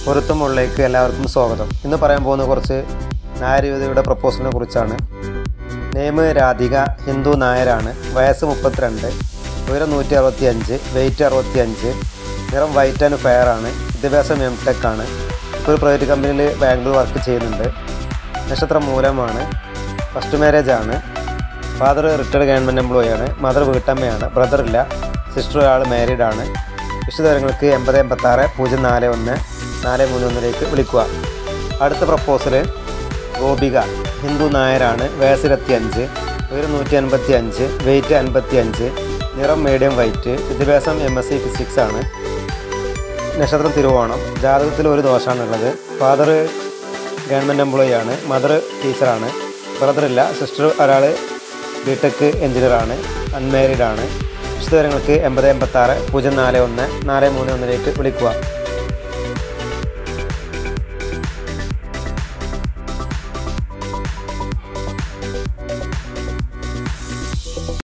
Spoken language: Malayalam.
പൊരുത്തമുള്ളിലേക്ക് എല്ലാവർക്കും സ്വാഗതം ഇന്ന് പറയാൻ പോകുന്ന കുറച്ച് നായരയുവതിയുടെ പ്രപ്പോസലിനെ കുറിച്ചാണ് നെയ്മ് രാധിക ഹിന്ദു നായരാണ് വയസ്സ് മുപ്പത്തിരണ്ട് ഉയരം നൂറ്റി അറുപത്തി അഞ്ച് വെയിറ്റ് അറുപത്തി അഞ്ച് നിറം വൈറ്റ് ആൻഡ് ഫെയർ ആണ് വിദ്യാഭ്യാസം എം ടെക് ആണ് ഇപ്പോൾ ഒരു പ്രൈവറ്റ് കമ്പനിയിൽ ബാംഗ്ലൂർ വർക്ക് ചെയ്യുന്നുണ്ട് നക്ഷത്രം മൂലമാണ് ഫസ്റ്റ് മാരേജ് ആണ് ഫാദർ റിട്ടയർഡ് ഗവൺമെൻറ് എംപ്ലോയി ആണ് മദർ വീട്ടമ്മയാണ് ബ്രദർ ഇല്ല സിസ്റ്റർ ഒരാൾ മാരീഡ് ആണ് വിശദവിവരങ്ങൾക്ക് എൺപത് എൺപത്താറ് പൂജ്യം നാല് ഒന്ന് നാല് മൂന്ന് ഒന്നിലേക്ക് വിളിക്കുക അടുത്ത പ്രപ്പോസൽ ഗോപിക ഹിന്ദു നായരാണ് വയസ്സ് ഇരുപത്തി അഞ്ച് ഉയരം നൂറ്റി അൻപത്തി അഞ്ച് വെയിറ്റ് അൻപത്തി അഞ്ച് നിറം മീഡിയം വൈറ്റ് വിദ്യാഭ്യാസം എം എസ് സി ഫിസിക്സ് ആണ് നക്ഷത്രം തിരുവോണം ജാതകത്തിൽ ഒരു ദോഷമാണുള്ളത് ഫാദർ ഗവൺമെൻറ് എംപ്ലോയി ആണ് മദർ ടീച്ചറാണ് ബ്രദറില്ല സിസ്റ്റർ ഒരാൾ ബി ടെക് എഞ്ചിനീയറാണ് അൺമാരീഡ് ആണ് വിശദവിവരങ്ങൾക്ക് എൺപത് എൺപത്താറ് പൂജ്യം നാല് ഒന്ന് നാല് മൂന്ന് ഒന്നിലേക്ക് വിളിക്കുക